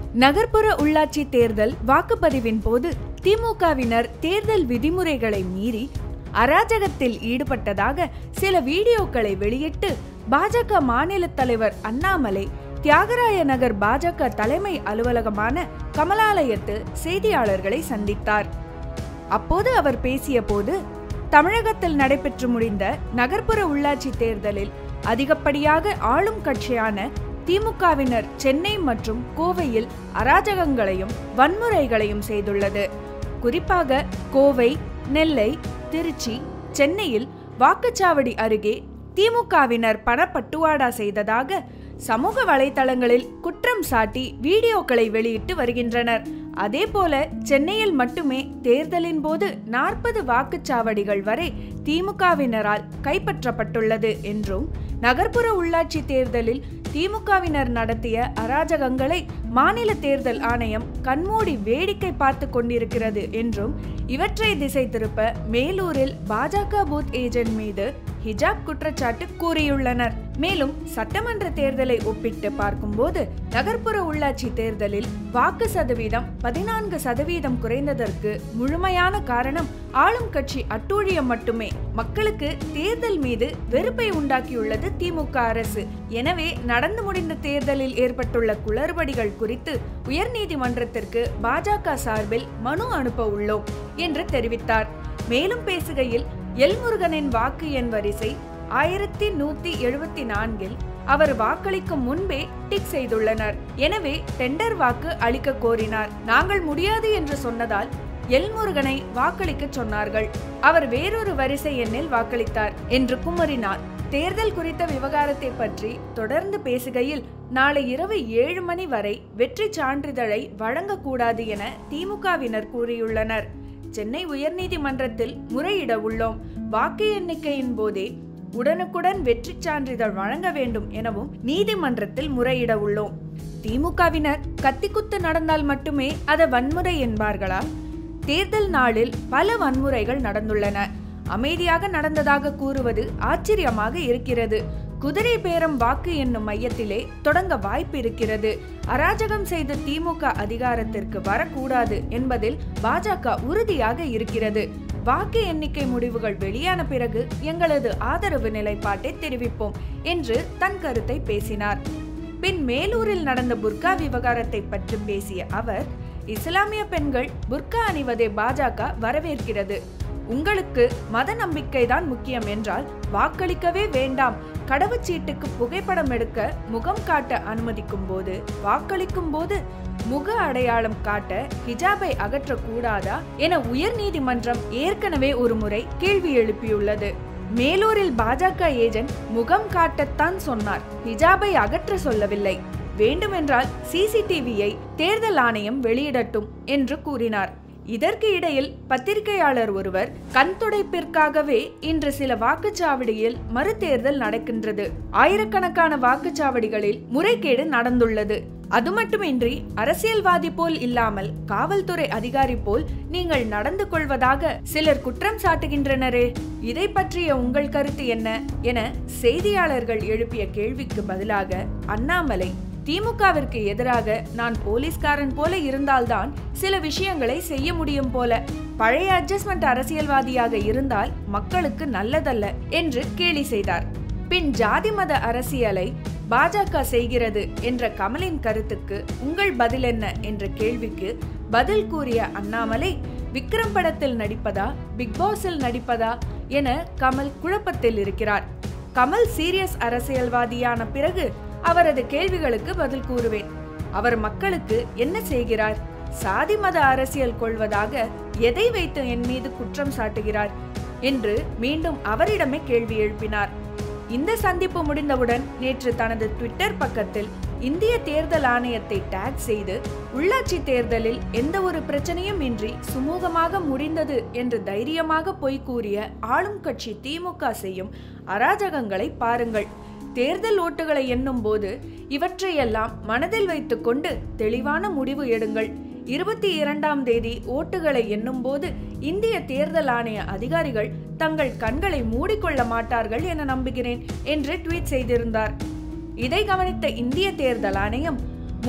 நகர்ப்புற உள்ளாட்சி தேர்தல் வாக்குப்பதிவின் போது திமுகவினர் தேர்தல் விதிமுறைகளை மீறி அராஜகத்தில் ஈடுபட்டதாக சில வீடியோக்களை வெளியிட்டு பாஜக மாநில தலைவர் அண்ணாமலை தியாகராய நகர் பாஜக தலைமை அலுவலகமான கமலாலயத்தில் செய்தியாளர்களை சந்தித்தார் அப்போது அவர் பேசிய போது தமிழகத்தில் நடைபெற்று முடிந்த நகர்ப்புற உள்ளாட்சி தேர்தலில் அதிகப்படியாக ஆளும் கட்சியான திமுகவினர் சென்னை மற்றும் கோவையில் அராஜகங்களையும் வன்முறைகளையும் செய்துள்ளது குறிப்பாக கோவை நெல்லை திருச்சி சென்னையில் வாக்குச்சாவடி அருகே திமுகவினர் பணப்பட்டுவாடா செய்ததாக சமூக வலைதளங்களில் குற்றம் சாட்டி வீடியோக்களை வெளியிட்டு வருகின்றனர் அதேபோல சென்னையில் மட்டுமே தேர்தலின் போது நாற்பது வாக்குச்சாவடிகள் வரை திமுகவினரால் கைப்பற்றப்பட்டுள்ளது என்றும் நகர்ப்புற உள்ளாட்சி தேர்தலில் திமுகவினர் நடத்திய அராஜகங்களை மாநில தேர்தல் ஆணையம் கண்மூடி வேடிக்கை பார்த்து கொண்டிருக்கிறது என்றும் இவற்றை திசை திருப்ப மேலூரில் பாஜக பூத் ஏஜென்ட் மீது ஹிஜாப் குற்றச்சாட்டு கூறியுள்ளனர் மேலும் சட்டமன்ற தேர்தலை ஒப்பிட்டு பார்க்கும்போது நகர்ப்புற உள்ளாட்சி தேர்தலில் வாக்கு சதவீதம் பதினான்கு சதவீதம் குறைந்ததற்கு முழுமையான காரணம் ஆளும் கட்சி அட்டூழியம் மட்டுமே மக்களுக்கு தேர்தல் மீது வெறுப்பை உண்டாக்கியுள்ளது திமுக அரசு எனவே நடந்து முடிந்த தேர்தலில் ஏற்பட்டுள்ள குளறுபடிகள் குறித்து உயர்நீதிமன்றத்திற்கு பாஜக சார்பில் மனு அனுப்ப உள்ளோம் என்று தெரிவித்தார் மேலும் பேசுகையில் எல்முருகனின் வாக்கு எண் வரிசை ஆயிரத்தி நூத்தி எழுபத்தி நான்கில் அவர் வாக்களிக்கும் முன்பே டிக் செய்துள்ளனர் எனவே டெண்டர் வாக்கு அளிக்க கோரினார் நாங்கள் முடியாது என்று சொன்னதால் எல்முருகனை வாக்களிக்க சொன்னார்கள் அவர் வேறொரு வரிசை எண்ணில் வாக்களித்தார் என்று குமரினார் தேர்தல் குறித்த விவகாரத்தை பற்றி தொடர்ந்து பேசுகையில் நாளை இரவு ஏழு மணி வரை வெற்றி சான்றிதழை வழங்கக்கூடாது என திமுகவினர் கூறியுள்ளனர் சென்னை உயர்நீதிமன்றத்தில் முறையிட உள்ளோம் வாக்கு எண்ணிக்கையின் போதே உடனுக்குடன் வெற்றி சான்றிதழ் வழங்க வேண்டும் எனவும் நீதிமன்றத்தில் முறையிட உள்ளோம் திமுகவினர் கத்திக்குத்து நடந்தால் மட்டுமே அதை வன்முறை என்பார்களா தேர்தல் நாளில் பல வன்முறைகள் நடந்துள்ளன அமைதியாக நடந்ததாக கூறுவது ஆச்சரியமாக இருக்கிறது குதிரை பேரம் வாக்கு என்னும் மையத்திலே தொடங்க வாய்ப்பு இருக்கிறது அராஜகம் செய்த திமுக அதிகாரத்திற்கு வரக்கூடாது என்பதில் பாஜக உறுதியாக இருக்கிறது வாக்கு எண்ணிக்கை முடிவுகள் வெளியான பிறகு எங்களது ஆதரவு நிலைப்பாட்டை தெரிவிப்போம் என்று தன் கருத்தை பேசினார் பின் மேலூரில் நடந்த புர்கா விவகாரத்தை பற்றி பேசிய அவர் இஸ்லாமிய பெண்கள் புர்கா அணிவதை பாஜக வரவேற்கிறது உங்களுக்கு மத நம்பிக்கைதான் முக்கியம் என்றால் வாக்களிக்கவே வேண்டாம் கடவுச்சீட்டுக்கு புகைப்படம் எடுக்க முகம் காட்ட அனுமதிக்கும் போது வாக்களிக்கும் போது முக அடையாளம் காட்ட ஹிஜாபை அகற்றக்கூடாதா என உயர்நீதிமன்றம் ஏற்கனவே ஒரு முறை கேள்வி எழுப்பியுள்ளது மேலூரில் பாஜக ஏஜென்ட் முகம் காட்டத்தான் சொன்னார் ஹிஜாபை அகற்ற சொல்லவில்லை வேண்டுமென்றால் சிசிடிவியை தேர்தல் ஆணையம் வெளியிடட்டும் என்று கூறினார் இதற்கு இடையில் பத்திரிகையாளர் ஒருவர் கண் துடைப்பிற்காகவே இன்று சில வாக்குச்சாவடியில் மறுதேர்தல் நடக்கின்றது ஆயிரக்கணக்கான வாக்குச்சாவடிகளில் முறைகேடு நடந்துள்ளது அது மட்டுமின்றி அரசியல்வாதி போல் இல்லாமல் காவல்துறை அதிகாரி போல் நீங்கள் நடந்து கொள்வதாக சிலர் குற்றம் சாட்டுகின்றனரே இதை பற்றிய உங்கள் கருத்து என்ன என செய்தியாளர்கள் எழுப்பிய கேள்விக்கு பதிலாக அண்ணாமலை திமுகவிற்கு எதிராக நான் போலீஸ்காரன் போல இருந்தால்தான் சில விஷயங்களை செய்ய முடியும் போல பழைய அட்ஜஸ்ட்மெண்ட் அரசியல்வாதியாக இருந்தால் மக்களுக்கு நல்லதல்ல என்று கேலி செய்தார் பின் ஜாதி மத அரசியலை பாஜக செய்கிறது என்ற கமலின் கருத்துக்கு உங்கள் பதில் என்ன என்ற கேள்விக்கு பதில் கூறிய அண்ணாமலை விக்ரம் படத்தில் நடிப்பதா பிக் பாஸில் நடிப்பதா என கமல் குழப்பத்தில் இருக்கிறார் கமல் சீரியஸ் அரசியல்வாதியான பிறகு அவரது கேள்விகளுக்கு பதில் கூறுவேன் அவர் மக்களுக்கு என்ன செய்கிறார் சாதி மத அரசியல் கொள்வதாக எதை வைத்து என் மீது குற்றம் சாட்டுகிறார் என்று மீண்டும் அவரிடமே கேள்வி எழுப்பினார் இந்த சந்திப்பு முடிந்தவுடன் நேற்று தனது ட்விட்டர் பக்கத்தில் இந்திய தேர்தல் ஆணையத்தை டேக் செய்து உள்ளாட்சி தேர்தலில் எந்த ஒரு பிரச்சனையும் இன்றி சுமூகமாக முடிந்தது என்று தைரியமாக பொய் கூறிய ஆளும் கட்சி திமுக செய்யும் அராஜகங்களை பாருங்கள் தேர்தல் ஓட்டுகளை எண்ணும் போது இவற்றையெல்லாம் மனதில் வைத்துக்கொண்டு தெளிவான முடிவு எடுங்கள் இருபத்தி இரண்டாம் தேதி ஓட்டுகளை எண்ணும் போது இந்திய தேர்தல் ஆணைய அதிகாரிகள் தங்கள் கண்களை மூடிக்கொள்ள மாட்டார்கள் என நம்புகிறேன் என்று ட்வீட் செய்திருந்தார் இதை கவனித்த இந்திய தேர்தல் ஆணையம்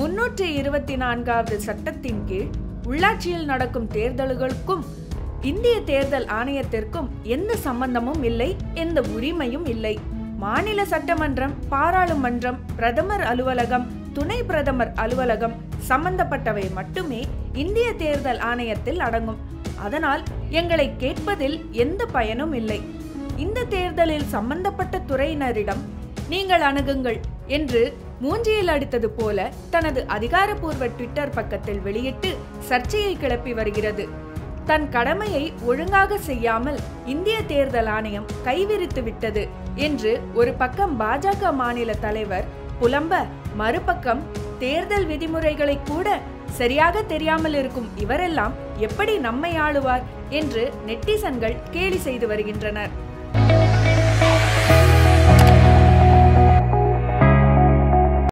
முன்னூற்றி இருபத்தி நான்காவது சட்டத்தின் கீழ் உள்ளாட்சியில் நடக்கும் தேர்தல்களுக்கும் இந்திய தேர்தல் ஆணையத்திற்கும் எந்த சம்பந்தமும் இல்லை எந்த உரிமையும் இல்லை மாநில சட்டமன்றம் பாராளுமன்றம் பிரதமர் அலுவலகம் துணை பிரதமர் அலுவலகம் சம்பந்தப்பட்டவை மட்டுமே இந்திய தேர்தல் ஆணையத்தில் அடங்கும் அதனால் எங்களை கேட்பதில் எந்த பயனும் இல்லை இந்த தேர்தலில் சம்பந்தப்பட்ட துறையினரிடம் நீங்கள் அணுகுங்கள் என்று மூஞ்சியில் அடித்தது போல தனது அதிகாரப்பூர்வ ட்விட்டர் பக்கத்தில் வெளியிட்டு சர்ச்சையை கிளப்பி வருகிறது தன் கடமையை ஒழுங்காக செய்யாமல் இந்திய தேர்தல் ஆணையம் கைவிரித்து விட்டது என்று ஒரு பக்கம் பாஜக மாநில தலைவர் புலம்ப மறுபக்கம் தேர்தல் விதிமுறைகளை கூட சரியாக தெரியாமல் இருக்கும் இவரெல்லாம் எப்படி நம்மை ஆளுவார் என்று நெட்டிசன்கள் கேலி செய்து வருகின்றனர்